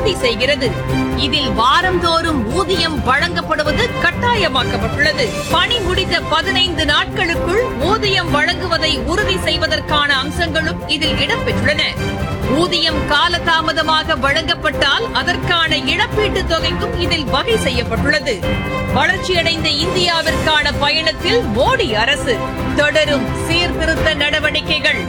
உறுதி செய்கிறது இதில் வாரந்தோறும் ஊதியம் வழங்கப்படுவது கட்டாயமாக்கப்பட்டுள்ளது பணி முடிந்த பதினைந்து நாட்களுக்குள் ஊதியம் வழங்குவதை உறுதி செய்வதற்கான அம்சங்களும் இதில் இடம்பெற்றுள்ளன ஊதியம் காலதாமதமாக வழங்கப்பட்டால் அதற்கான இழப்பீட்டுத் தொகைக்கும் இதில் வகை செய்யப்பட்டுள்ளது வளர்ச்சியடைந்த இந்தியாவிற்கான பயணத்தில் மோடி அரசு தொடரும் சீர்திருத்த நடவடிக்கைகள்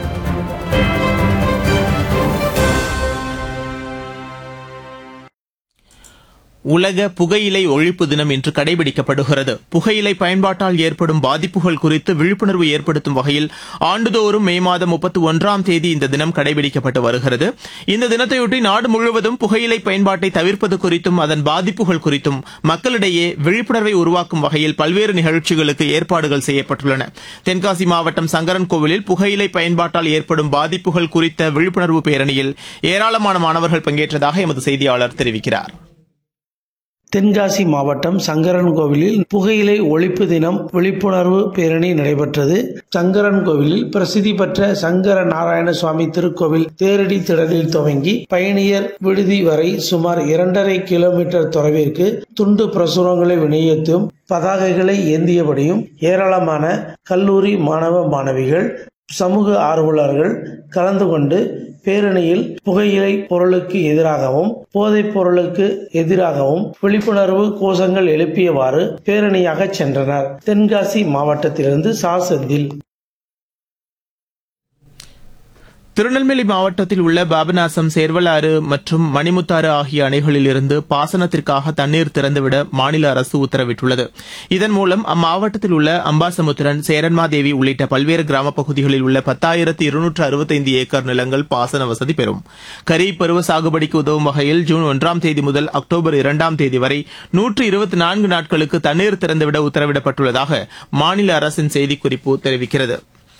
உலக புகையிலை ஒழிப்பு தினம் இன்று கடைபிடிக்கப்படுகிறது புகையிலை பயன்பாட்டால் ஏற்படும் பாதிப்புகள் குறித்து விழிப்புணர்வு ஏற்படுத்தும் வகையில் ஆண்டுதோறும் மே மாதம் முப்பத்தி ஒன்றாம் தேதி இந்த தினம் கடைபிடிக்கப்பட்டு வருகிறது இந்த தினத்தையொட்டி நாடு முழுவதும் புகையிலை பயன்பாட்டை தவிர்ப்பது குறித்தும் அதன் பாதிப்புகள் குறித்தும் மக்களிடையே விழிப்புணர்வை உருவாக்கும் வகையில் பல்வேறு நிகழ்ச்சிகளுக்கு ஏற்பாடுகள் செய்யப்பட்டுள்ளன தென்காசி மாவட்டம் சங்கரன் கோவிலில் புகையிலை பயன்பாட்டால் ஏற்படும் பாதிப்புகள் குறித்த விழிப்புணர்வு பேரணியில் ஏராளமான மாணவர்கள் பங்கேற்றதாக எமது செய்தியாளர் தெரிவிக்கிறார் தென்காசி மாவட்டம் சங்கரன் கோவிலில் புகையிலை ஒழிப்பு தினம் விழிப்புணர்வு பேரணி நடைபெற்றது சங்கரன் கோவிலில் பிரசித்தி பெற்ற சங்கர நாராயண சுவாமி திருக்கோவில் தேரடி திடலில் துவங்கி பயணியர் விடுதி வரை சுமார் இரண்டரை கிலோமீட்டர் தொலைவிற்கு துண்டு பிரசுரங்களை விநியோகித்தும் பதாகைகளை ஏந்தியபடியும் ஏராளமான கல்லூரி மாணவ மாணவிகள் சமூக ஆர்வலர்கள் கலந்து கொண்டு பேரணியில் புகையிலை பொருளுக்கு எதிராகவும் போதைப் பொருளுக்கு எதிராகவும் விழிப்புணர்வு கோஷங்கள் எழுப்பியவாறு பேரணியாக சென்றனர் தென்காசி மாவட்டத்திலிருந்து சா செந்தில் திருநெல்வேலி மாவட்டத்தில் உள்ள பாபநாசம் சேர்வலாறு மற்றும் மணிமுத்தாறு ஆகிய அணைகளில் இருந்து பாசனத்திற்காக தண்ணீர் திறந்துவிட மாநில அரசு உத்தரவிட்டுள்ளது இதன் மூலம் அம்மாவட்டத்தில் உள்ள அம்பாசமுத்திரன் சேரன்மாதேவி உள்ளிட்ட பல்வேறு கிராமப் பகுதிகளில் உள்ள பத்தாயிரத்து இருநூற்று அறுபத்தைந்து ஏக்கர் நிலங்கள் பாசன வசதி பெறும் கரீப் பருவ சாகுபடிக்கு உதவும் வகையில் ஜூன் ஒன்றாம் தேதி முதல் அக்டோபர் இரண்டாம் தேதி வரை நூற்று இருபத்தி நான்கு நாட்களுக்கு தண்ணீர் திறந்துவிட உத்தரவிடப்பட்டுள்ளதாக மாநில அரசின் செய்திக்குறிப்பு தெரிவிக்கிறது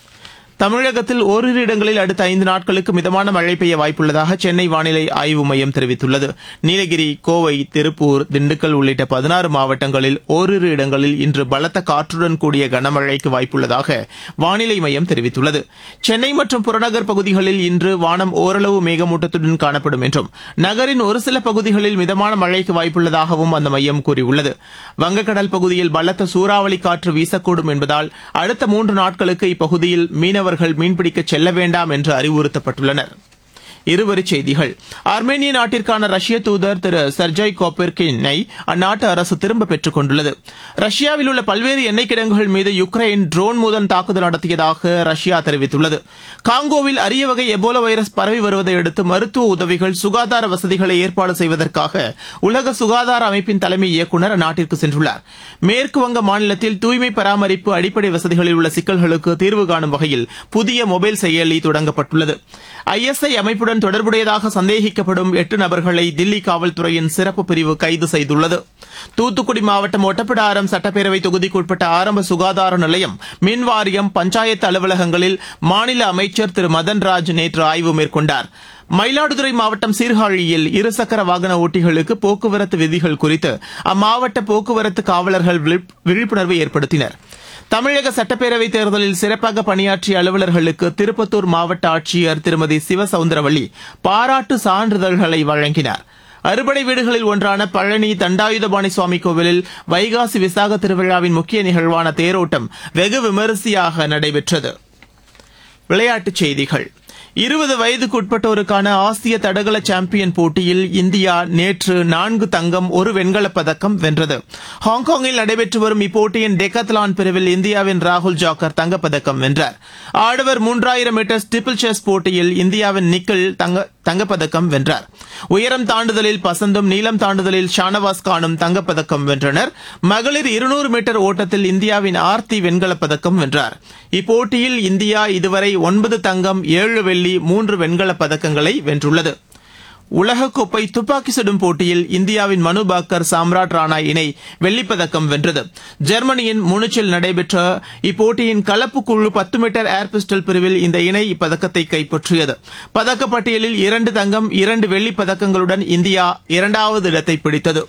தமிழகத்தில் ஓரிரு இடங்களில் அடுத்த ஐந்து நாட்களுக்கு மிதமான மழை பெய்ய வாய்ப்புள்ளதாக சென்னை வானிலை ஆய்வு மையம் தெரிவித்துள்ளது நீலகிரி கோவை திருப்பூர் திண்டுக்கல் உள்ளிட்ட பதினாறு மாவட்டங்களில் ஓரிரு இடங்களில் இன்று பலத்த காற்றுடன் கூடிய கனமழைக்கு வாய்ப்புள்ளதாக வானிலை மையம் தெரிவித்துள்ளது சென்னை மற்றும் புறநகர் பகுதிகளில் இன்று வானம் ஓரளவு மேகமூட்டத்துடன் காணப்படும் என்றும் நகரின் ஒரு சில பகுதிகளில் மிதமான மழைக்கு வாய்ப்புள்ளதாகவும் அந்த மையம் கூறியுள்ளது வங்கக்கடல் பகுதியில் பலத்த சூறாவளி காற்று வீசக்கூடும் என்பதால் அடுத்த மூன்று நாட்களுக்கு இப்பகுதியில் மீனவர்கள் மீன்பிடிக்க செல்ல வேண்டாம் என்று அறிவுறுத்தப்பட்டுள்ளனர் இருவரிச் செய்திகள் ஆர்மேனிய நாட்டிற்கான ரஷ்ய தூதர் திரு சர்ஜய் கோப்பெர்கினை அந்நாட்டு அரசு திரும்ப பெற்றுக் கொண்டுள்ளது ரஷ்யாவில் உள்ள பல்வேறு எண்ணெய் கிடங்குகள் மீது யுக்ரைன் ட்ரோன் மூலம் தாக்குதல் நடத்தியதாக ரஷ்யா தெரிவித்துள்ளது காங்கோவில் அரிய வகை எபோலா வைரஸ் பரவி வருவதை அடுத்து மருத்துவ உதவிகள் சுகாதார வசதிகளை ஏற்பாடு செய்வதற்காக உலக சுகாதார அமைப்பின் தலைமை இயக்குநர் அந்நாட்டிற்கு சென்றுள்ளார் மேற்கு வங்க மாநிலத்தில் தூய்மை பராமரிப்பு அடிப்படை வசதிகளில் உள்ள சிக்கல்களுக்கு தீர்வு காணும் வகையில் புதிய மொபைல் செயலி தொடங்கப்பட்டுள்ளது ஐஎஸ்ஐ அமைப்புடன் தொடர்புடையதாக சந்தேகிக்கப்படும் எட்டு நபர்களை தில்லி காவல்துறையின் சிறப்பு பிரிவு கைது செய்துள்ளது தூத்துக்குடி மாவட்டம் ஒட்டப்பிடாரம் சட்டப்பேரவை தொகுதிக்குட்பட்ட ஆரம்ப சுகாதார நிலையம் மின் வாரியம் பஞ்சாயத்து அலுவலகங்களில் மாநில அமைச்சர் திரு மதன்ராஜ் நேற்று ஆய்வு மேற்கொண்டார் மயிலாடுதுறை மாவட்டம் சீர்காழியில் இருசக்கர வாகன ஓட்டிகளுக்கு போக்குவரத்து விதிகள் குறித்து அம்மாவட்ட போக்குவரத்து காவலர்கள் விழிப்- விழிப்புணர்வு ஏற்படுத்தினர் தமிழக சட்டப்பேரவைத் தேர்தலில் சிறப்பாக பணியாற்றிய அலுவலர்களுக்கு திருப்பத்தூர் மாவட்ட ஆட்சியர் திருமதி சிவசவுந்தரவள்ளி பாராட்டு சான்றிதழ்களை வழங்கினார் அறுபடை வீடுகளில் ஒன்றான பழனி தண்டாயுதபாணி சுவாமி கோவிலில் வைகாசி விசாக திருவிழாவின் முக்கிய நிகழ்வான தேரோட்டம் வெகு விமரிசையாக நடைபெற்றது விளையாட்டுச் செய்திகள் இருபது வயதுக்குட்பட்டோருக்கான ஆசிய தடகள சாம்பியன் போட்டியில் இந்தியா நேற்று நான்கு தங்கம் ஒரு வெண்கலப் பதக்கம் வென்றது ஹாங்காங்கில் நடைபெற்று வரும் இப்போட்டியின் டெக்கத்லான் பிரிவில் இந்தியாவின் ராகுல் ஜாக்கர் தங்கப்பதக்கம் வென்றார் ஆடவர் மூன்றாயிரம் மீட்டர் ஸ்டிப்பிள் செஸ் போட்டியில் இந்தியாவின் நிக்கில் தங்க தங்கப்பதக்கம் வென்றார் உயரம் தாண்டுதலில் பசந்தும் நீளம் தாண்டுதலில் ஷானவாஸ் கானும் தங்கப்பதக்கம் வென்றனர் மகளிர் இருநூறு மீட்டர் ஓட்டத்தில் இந்தியாவின் ஆர்த்தி வெண்கலப் பதக்கம் வென்றார் இப்போட்டியில் இந்தியா இதுவரை ஒன்பது தங்கம் ஏழு வெள்ளி மூன்று வெண்கலப் பதக்கங்களை வென்றுள்ளது உலகக்கோப்பை துப்பாக்கி சுடும் போட்டியில் இந்தியாவின் மனு பாக்கர் சாம்ராட் ராணா இணை வெள்ளிப்பதக்கம் வென்றது ஜெர்மனியின் முனிச்சில் நடைபெற்ற இப்போட்டியின் கலப்பு குழு பத்து மீட்டர் ஏர் பிஸ்டல் பிரிவில் இந்த இணை இப்பதக்கத்தை கைப்பற்றியது பதக்கப்பட்டியலில் இரண்டு தங்கம் இரண்டு வெள்ளிப் பதக்கங்களுடன் இந்தியா இரண்டாவது இடத்தை பிடித்தது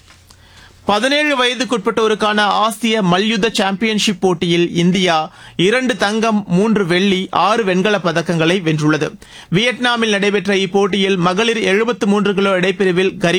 பதினேழு வயதுக்குட்பட்டோருக்கான ஆசிய மல்யுத்த சாம்பியன்ஷிப் போட்டியில் இந்தியா இரண்டு தங்கம் மூன்று வெள்ளி ஆறு வெண்கலப் பதக்கங்களை வென்றுள்ளது வியட்நாமில் நடைபெற்ற இப்போட்டியில் மகளிர் எழுபத்து மூன்று கிலோ எடைப்பிரிவில் கரி